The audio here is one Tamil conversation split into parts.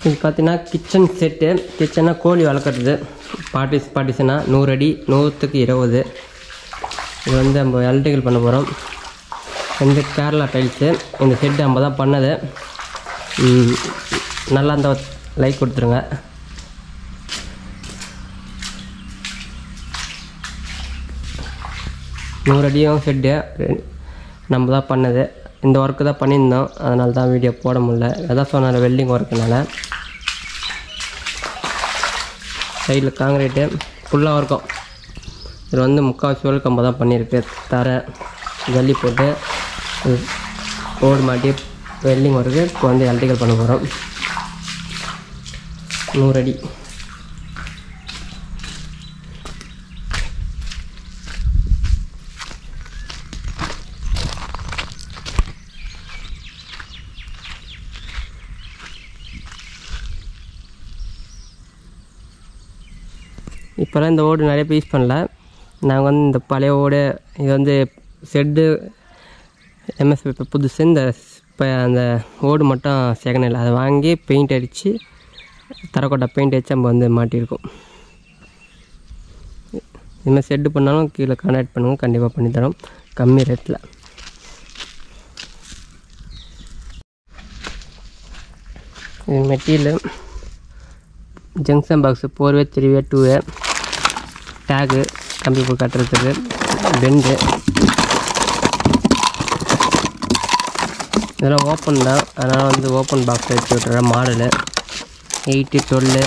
இது பார்த்தீங்கன்னா கிச்சன் செட்டு கிச்சனாக கோழி வளர்க்குறது பார்ட்டிஸ் பார்ட்டிஷனாக நூறு அடி நூற்றுக்கு இருபது இது வந்து நம்ம எலக்ட்ரிக்கல் பண்ண போகிறோம் வந்து கேரளா டைல்ஸு இந்த செட்டு நம்ம தான் பண்ணது ம், நல்லா அந்த லைக் கொடுத்துருங்க நூறு அடியும் செட்டு நம்ம தான் பண்ணது இந்த ஒர்க்கு தான் பண்ணியிருந்தோம் அதனால தான் வீடியோ போட முடியல அதான் சொன்னார் வெல்டிங் ஒர்க்குனால சைடில் காங்கிரீட்டு ஃபுல்லாக இருக்கும் இது வந்து முக்கால்வாசி வேலை கம்ப தான் பண்ணியிருக்கு தரை ஜல்லி போட்டு இது ஓடு மாட்டி வெல்டிங் ஒர்க்கு இப்போ வந்து எலக்ட்ரிக்கல் பண்ண போகிறோம் நூறு அடி இப்போலாம் இந்த ஓடு நிறைய பேர் யூஸ் பண்ணல நாங்கள் வந்து இந்த பழைய ஓடு இது வந்து செட்டு எம்எஸ் இப்போ புதுசு இந்த இப்போ அந்த ஓடு மட்டும் செகண்ட் இல்லை அதை வாங்கி பெயிண்ட் அடித்து தரக்கோட்டை பெயிண்ட் அடித்து நம்ம வந்து மாட்டியிருக்கோம் இதுமாதிரி செட்டு பண்ணாலும் கீழே கான்டாக்ட் பண்ணுங்க கண்டிப்பாக பண்ணித்தரோம் கம்மி ரேட்டில் இது material junction box four way three way two way tag கம்பி போய் கட்டுறதுக்கு பெண்டு இதெல்லாம் ஓப்பன் தான் அதனால் வந்து ஓப்பன் பாக்ஸ் வச்சு விட்டுறேன் மாடலு எயிட்டு டுவெல்லு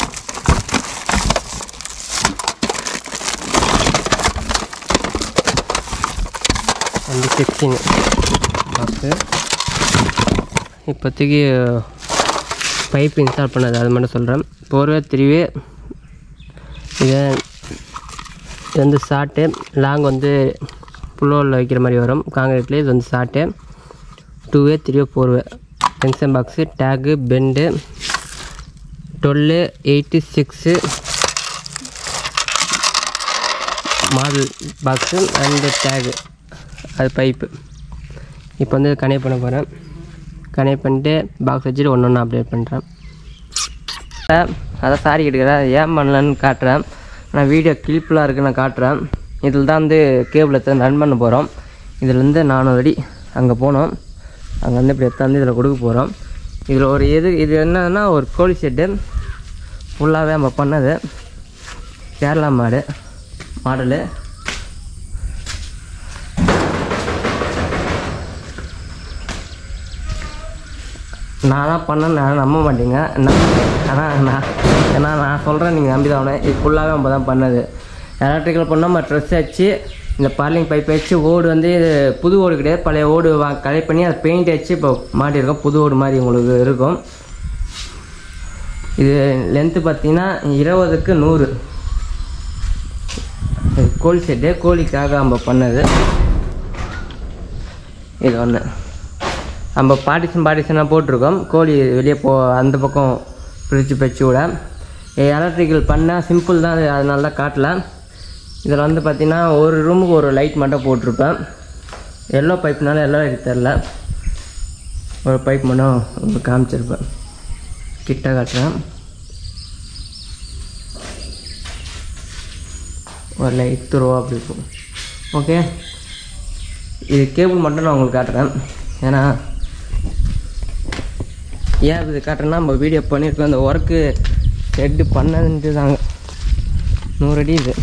வந்து சிக்ஸ்டீன் பாக்ஸு இப்போதைக்கு பைப் இன்ஸ்டால் பண்ணது அது மட்டும் சொல்கிறேன் போர்வே த்ரீவே இது இது வந்து ஷார்ட்டு லாங் வந்து புல்லோவில் வைக்கிற மாதிரி வரும் காங்கிரீட்லேயே இது வந்து short two way three way four way junction box tag bend twelve eight six model box and tag அது பைப்பு இப்போ வந்து கனெக்ட் பண்ண போகிறேன் கனெக்ட் பண்ணிட்டு பாக்ஸ் வச்சுட்டு ஒன்று ஒன்று அப்டேட் பண்ணுறேன் அதான் சாரி எடுக்கிறேன் ஏன் பண்ணலன்னு காட்டுறேன் நான் வீடியோ கிளிப்லாம் இருக்குது நான் காட்டுறேன் இதில் தான் வந்து கேபிள் எடுத்து ரன் பண்ண போகிறோம் இதுலேருந்து நானூறு அடி அங்கே போனோம் அங்கே வந்து இப்படி எடுத்தாந்து இதில் கொடுக்க போகிறோம் இதில் ஒரு எது இது என்னன்னா ஒரு கோழி செட்டு ஃபுல்லாகவே நம்ம பண்ணது கேரளா மாடு மாடலு நானாக பண்ணேன்னு நான் நம்ப மாட்டீங்க ஆனால் நான் ஏன்னா நான் சொல்கிறேன் நீங்கள் நம்பி தான் ஆகணும். இது ஃபுல்லாகவே நம்ம தான் பண்ணது எலக்ட்ரிக்கல் பண்ணோம் நம்ம ட்ரெஸ் வச்சு இந்த பார்லிங் பைப் வச்சு ஓடு வந்து இது புது ஓடு கிடையாது பழைய ஓடு வா கலெக்ட் பண்ணி அதை பெயிண்ட் வச்சு இப்போ மாட்டியிருக்கோம் புது ஓடு மாதிரி உங்களுக்கு இருக்கும் இது லென்த்து பார்த்தீங்கன்னா இருபதுக்கு நூறு இது கோழி செட்டு கோழிக்காக நம்ம பண்ணது இது ஒன்று நம்ம பார்ட்டிஷன் பார்ட்டிஷனாக போட்டிருக்கோம் கோழி வெளியே போ அந்த பக்கம் பிரித்து பச்சு விட எலக்ட்ரிக்கல் பண்ணால் சிம்பிள் தான் அது அதனால தான் காட்டலாம் இதில் வந்து பார்த்திங்கன்னா ஒரு ரூமுக்கு ஒரு லைட் மட்டும் போட்டிருப்பேன் எல்லோ பைப்னால எல்லோ லைட் தெரில ஒரு பைப் மட்டும் உங்களுக்கு காமிச்சிருப்பேன் கிட்ட காட்டுறேன் ஒரு லைட் துருவா அப்படி இருக்கும் ஓகே இது கேபிள் மட்டும் நான் உங்களுக்கு காட்டுறேன் ஏன்னா ஏன் இது காட்டுறேன்னா நம்ம வீடியோ பண்ணியிருக்கோம் அந்த ஒர்க்கு ஹெட்டு பண்ணதுன்ட்டு தாங்க நூறு அடி இது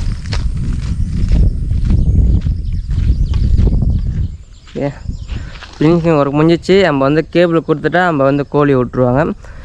ஏ ஃபினிஷிங் ஒர்க் முடிஞ்சிச்சு நம்ம வந்து கேபிள் கொடுத்துட்டா நம்ம வந்து கோழி விட்ருவாங்க